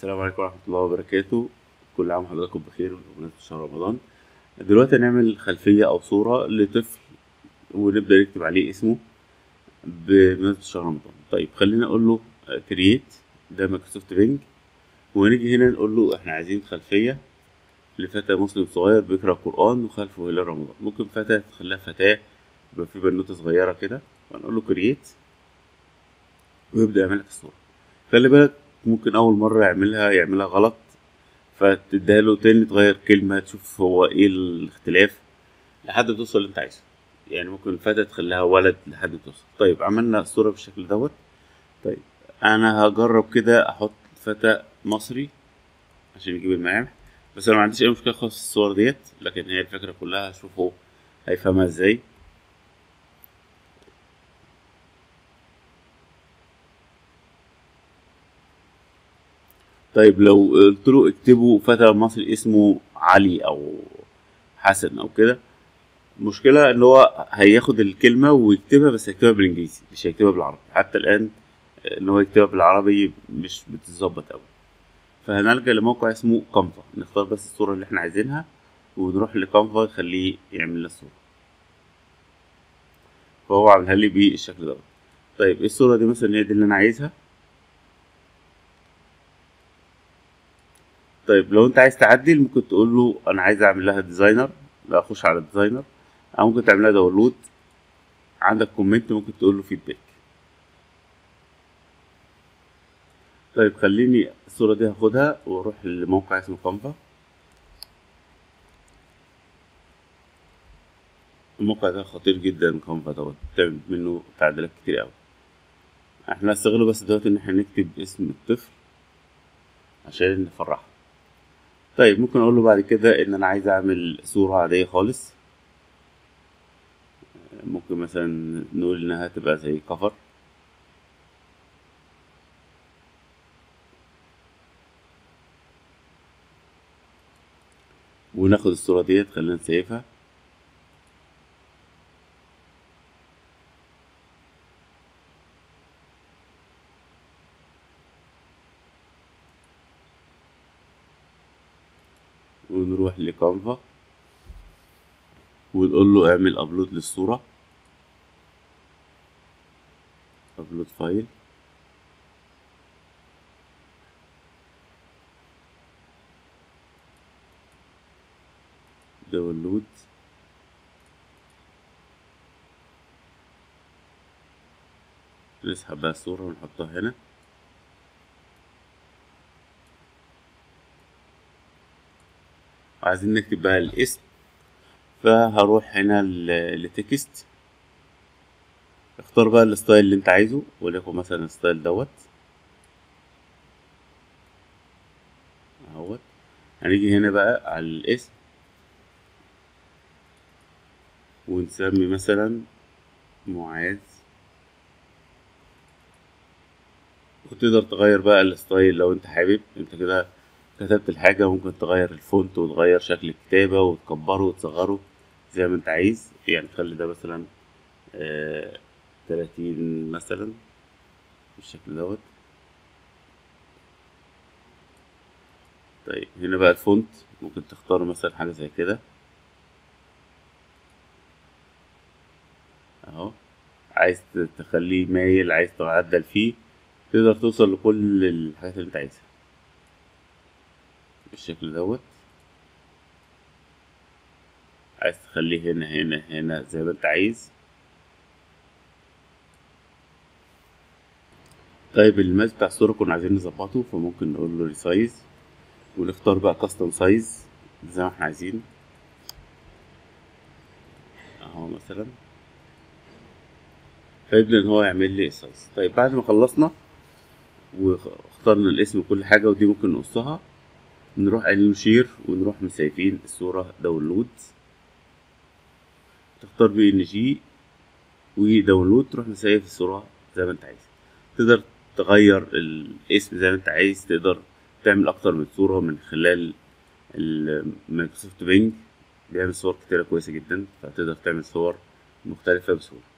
السلام عليكم ورحمة الله وبركاته كل عام وحضراتكم بخير بمناسبة شهر رمضان دلوقتي هنعمل خلفية أو صورة لطفل ونبدأ نكتب عليه اسمه بمناسبة شهر رمضان طيب خلينا أقول له كرييت ده مايكروسوفت بينج ونيجي هنا نقول له احنا عايزين خلفية لفتى مسلم صغير بيقرأ قرآن وخلفه هلال رمضان ممكن فتاة تخليها فتاة يبقى في بنوتة صغيرة كده ونقول له كرييت ويبدأ يعمل لك الصورة خلي بالك ممكن أول مرة يعملها يعملها غلط فتديها له تاني تغير كلمة تشوف هو ايه الاختلاف لحد ما توصل اللي انت عايزه يعني ممكن الفتاة تخليها ولد لحد ما توصل طيب عملنا الصورة بالشكل دوت طيب انا هجرب كده احط فتى مصري عشان يجيب الملامح بس انا ما عنديش اي مشكلة خالص في الصور ديت لكن هي الفكرة كلها شوفوا هيفهمها ازاي طيب لو قلت له اكتبوا فتى مصري اسمه علي او حسن او كده المشكلة ان هو هياخد الكلمة ويكتبها بس هيكتبها بالانجليزي مش هيكتبها بالعربي حتى الان ان هو يكتبها بالعربي مش بتتظبط اوي فهنلجأ لموقع اسمه كانفا نختار بس الصورة اللي احنا عايزينها ونروح لكانفا نخليه يعمل لنا الصورة فهو عملها لي بالشكل دوت طيب ايه الصورة دي مثلا هي دي اللي انا عايزها طيب لو انت عايز تعدل ممكن تقول له انا عايز اعمل لها ديزاينر لا اخش على ديزاينر او ممكن تعملها داونلود عندك كومنت ممكن تقول له فيدباك طيب خليني الصورة دي هاخدها واروح لموقع اسمه كانفا الموقع ده خطير جدا كانفا دوت بتعمل منه تعديلات كتير اوي احنا هنستغله بس دلوقتي ان احنا نكتب اسم الطفل عشان نفرحه طيب ممكن اقول له بعد كده ان انا عايز اعمل صورة عادية خالص ممكن مثلا نقول انها تبقى زي كفر وناخد الصورة ديت خلينا نسيفها ونروح لكانفا ونقول له اعمل ابلود للصورة ابلود فايل داونلود نسحب بقى الصورة ونحطها هنا عايزين نكتب بقى الاسم فهروح هنا لتكست اختار بقى الستايل اللي انت عايزه وليكن مثلا الستايل دوت اهوت هنيجي هنا بقى على الاسم ونسمي مثلا معاذ وتقدر تغير بقى الستايل لو انت حابب انت كده كتبت الحاجة ممكن تغير الفونت وتغير شكل الكتابة وتكبره وتصغره زي ما انت عايز يعني تخلي ده مثلا آه تلاتين مثلا بالشكل دوت طيب هنا بقى الفونت ممكن تختار مثلا حاجة زي كده اهو عايز تخليه مايل عايز تعدل فيه تقدر توصل لكل الحاجات اللي انت عايزها بالشكل دوت عايز تخليه هنا هنا هنا زي ما انت عايز طيب الماس بتاع الصورة كنا عايزين نظبطه فممكن نقول له ريسايز ونختار بقى كاستم سايز زي ما احنا عايزين اهو مثلا فيبدأ ان هو يعمل لي سايز طيب بعد ما خلصنا واخترنا الاسم وكل حاجة ودي ممكن نقصها نروح قايلين له شير ونروح مسايفين الصورة داونلود تختار بي ان جي وداونلود تروح مسايف الصورة زي ما انت عايز تقدر تغير الاسم زي ما انت عايز تقدر تعمل اكتر من صورة من خلال المايكروسوفت بينج بيعمل صور كتيرة كويسة جدا فتقدر تعمل صور مختلفة بسهولة